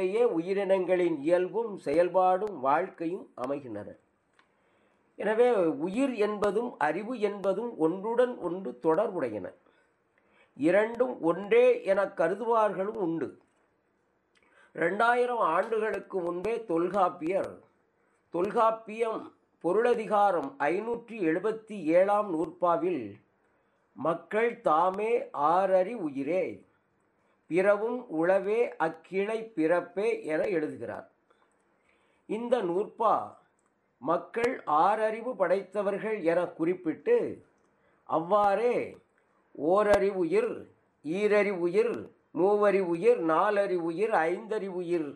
அடிப்படையிலேயே உயிரினங்களின் இயல்பும் செயல்பாடும் வாழ்க்கையும் அமைகின்றன எனவே உயிர் என்பதும் அறிவு என்பதும் ஒன்றுடன் ஒன்று தொடர்புடையன இரண்டும் ஒன்றே என கருதுவார்களும் உண்டு ரெண்டாயிரம் ஆண்டுகளுக்கு முன்பே தொல்காப்பியர் தொல்காப்பியம் பொருளதிகாரம் ஐநூற்றி எழுபத்தி ஏழாம் நூற்பாவில் மக்கள் தாமே ஆறறி உயிரே பிறவும் உளவே அக்கிளை பிறப்பே என எழுதுகிறார் இந்த நூற்பா மக்கள் ஆறறிவு படைத்தவர்கள் என குறிப்பிட்டு அவ்வாறே ஓரறி உயிர் ஈரறி உயிர் மூவறி உயிர் நாலறி உயிர் ஐந்தறி உயிர்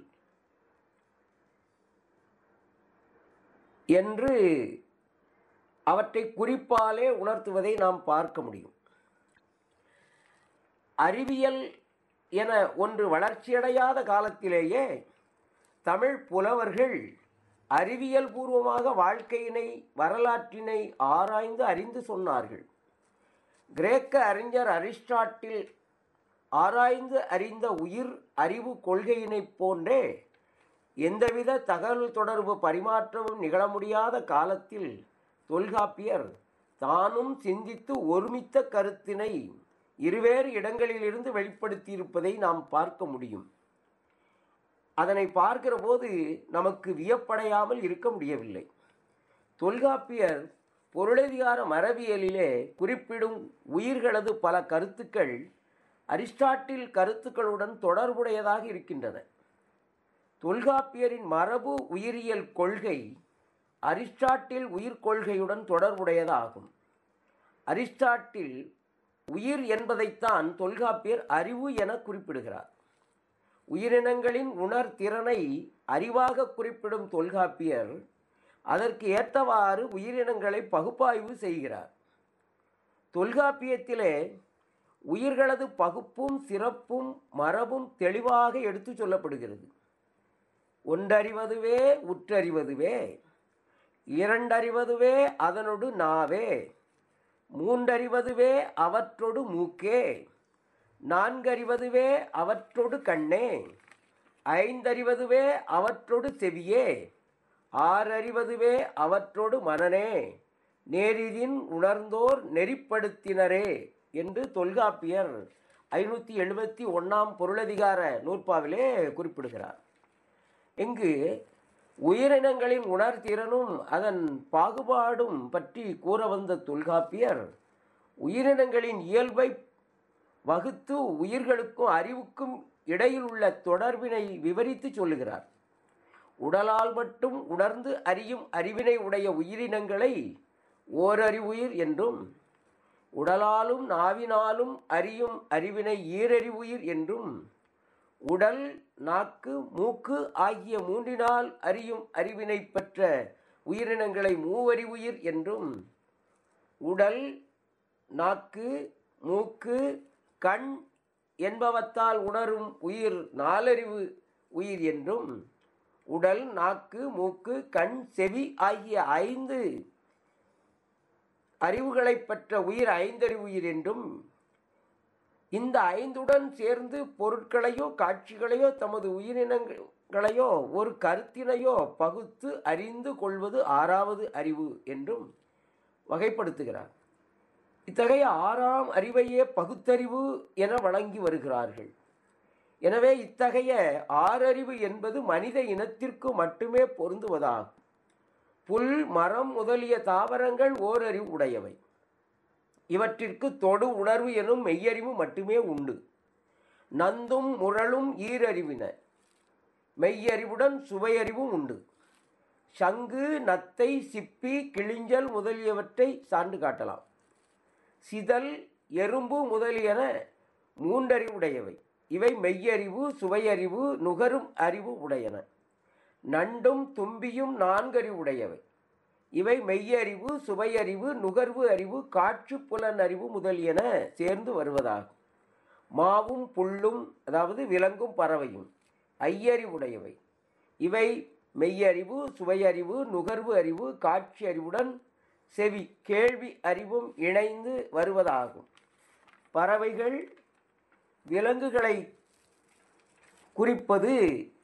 என்று அவற்றை குறிப்பாலே உணர்த்துவதை நாம் பார்க்க முடியும் அறிவியல் என ஒன்று வளர்ச்சியடையாத காலத்திலேயே தமிழ் புலவர்கள் அறிவியல் பூர்வமாக வாழ்க்கையினை வரலாற்றினை ஆராய்ந்து அறிந்து சொன்னார்கள் கிரேக்க அறிஞர் அரிஸ்டாட்டில் ஆராய்ந்து அறிந்த உயிர் அறிவு கொள்கையினைப் போன்றே எந்தவித தகவல் தொடர்பு பரிமாற்றமும் நிகழ முடியாத காலத்தில் தொல்காப்பியர் தானும் சிந்தித்து ஒருமித்த கருத்தினை இருவேறு இடங்களிலிருந்து வெளிப்படுத்தியிருப்பதை நாம் பார்க்க முடியும் அதனை பார்க்கிற போது நமக்கு வியப்படையாமல் இருக்க முடியவில்லை தொல்காப்பியர் பொருளதிகார மரபியலிலே குறிப்பிடும் உயிர்களது பல கருத்துக்கள் அரிஸ்டாட்டில் கருத்துக்களுடன் தொடர்புடையதாக இருக்கின்றன தொல்காப்பியரின் மரபு உயிரியல் கொள்கை அரிஸ்டாட்டில் உயிர் கொள்கையுடன் தொடர்புடையதாகும் அரிஸ்டாட்டில் உயிர் என்பதைத்தான் தொல்காப்பியர் அறிவு என குறிப்பிடுகிறார் உயிரினங்களின் உணர்திறனை அறிவாக குறிப்பிடும் தொல்காப்பியர் அதற்கு ஏற்றவாறு உயிரினங்களை பகுப்பாய்வு செய்கிறார் தொல்காப்பியத்திலே உயிர்களது பகுப்பும் சிறப்பும் மரபும் தெளிவாக எடுத்துச் சொல்லப்படுகிறது ஒன்றறிவதுவே உற்றறிவதுவே இரண்டறிவதுவே அதனொடு நாவே மூன்றறிவதுவே அவற்றொடு மூக்கே நான்கறிவதுவே அவற்றொடு கண்ணே ஐந்தறிவதுவே அவற்றொடு செவியே ஆறறிவதுவே அவற்றொடு மனனே நேரிதின் உணர்ந்தோர் நெறிப்படுத்தினரே என்று தொல்காப்பியர் ஐநூற்றி எழுபத்தி ஒன்றாம் பொருளதிகார நூற்பாவிலே குறிப்பிடுகிறார் இங்கு உயிரினங்களின் உணர்திறனும் அதன் பாகுபாடும் பற்றி கூற வந்த தொல்காப்பியர் உயிரினங்களின் இயல்பை வகுத்து உயிர்களுக்கும் அறிவுக்கும் இடையில் உள்ள தொடர்பினை விவரித்து சொல்லுகிறார் உடலால் மட்டும் உணர்ந்து அறியும் அறிவினை உடைய உயிரினங்களை ஓரறிவுயிர் என்றும் உடலாலும் நாவினாலும் அறியும் அறிவினை ஈரறிவுயிர் என்றும் உடல் நாக்கு மூக்கு ஆகிய மூன்றினால் அறியும் அறிவினை பெற்ற உயிரினங்களை மூவறிவுயிர் என்றும் உடல் நாக்கு மூக்கு கண் என்பவத்தால் உணரும் உயிர் நாலறிவு உயிர் என்றும் உடல் நாக்கு மூக்கு கண் செவி ஆகிய ஐந்து அறிவுகளை பெற்ற உயிர் ஐந்தறிவு உயிர் என்றும் இந்த ஐந்துடன் சேர்ந்து பொருட்களையோ காட்சிகளையோ தமது உயிரினங்களையோ ஒரு கருத்தினையோ பகுத்து அறிந்து கொள்வது ஆறாவது அறிவு என்றும் வகைப்படுத்துகிறார் இத்தகைய ஆறாம் அறிவையே பகுத்தறிவு என வழங்கி வருகிறார்கள் எனவே இத்தகைய ஆறறிவு என்பது மனித இனத்திற்கு மட்டுமே பொருந்துவதாகும் புல் மரம் முதலிய தாவரங்கள் ஓரறிவு உடையவை இவற்றிற்கு தொடு உணர்வு எனும் மெய்யறிவு மட்டுமே உண்டு நந்தும் முரளும் ஈரறிவின மெய்யறிவுடன் சுவையறிவும் உண்டு சங்கு நத்தை சிப்பி கிளிஞ்சல் முதலியவற்றை சான்று காட்டலாம் சிதல் எறும்பு முதலியன மூன்றறிவுடையவை இவை மெய்யறிவு சுவையறிவு நுகரும் அறிவு உடையன நண்டும் தும்பியும் நான்கறிவுடையவை இவை மெய்யறிவு சுவையறிவு நுகர்வு அறிவு காற்று புலன் அறிவு முதலியன சேர்ந்து வருவதாகும் மாவும் புல்லும் அதாவது விலங்கும் பறவையும் ஐயறிவுடையவை இவை மெய்யறிவு சுவையறிவு நுகர்வு அறிவு காட்சி அறிவுடன் செவி கேள்வி அறிவும் இணைந்து வருவதாகும் பறவைகள் விலங்குகளை குறிப்பது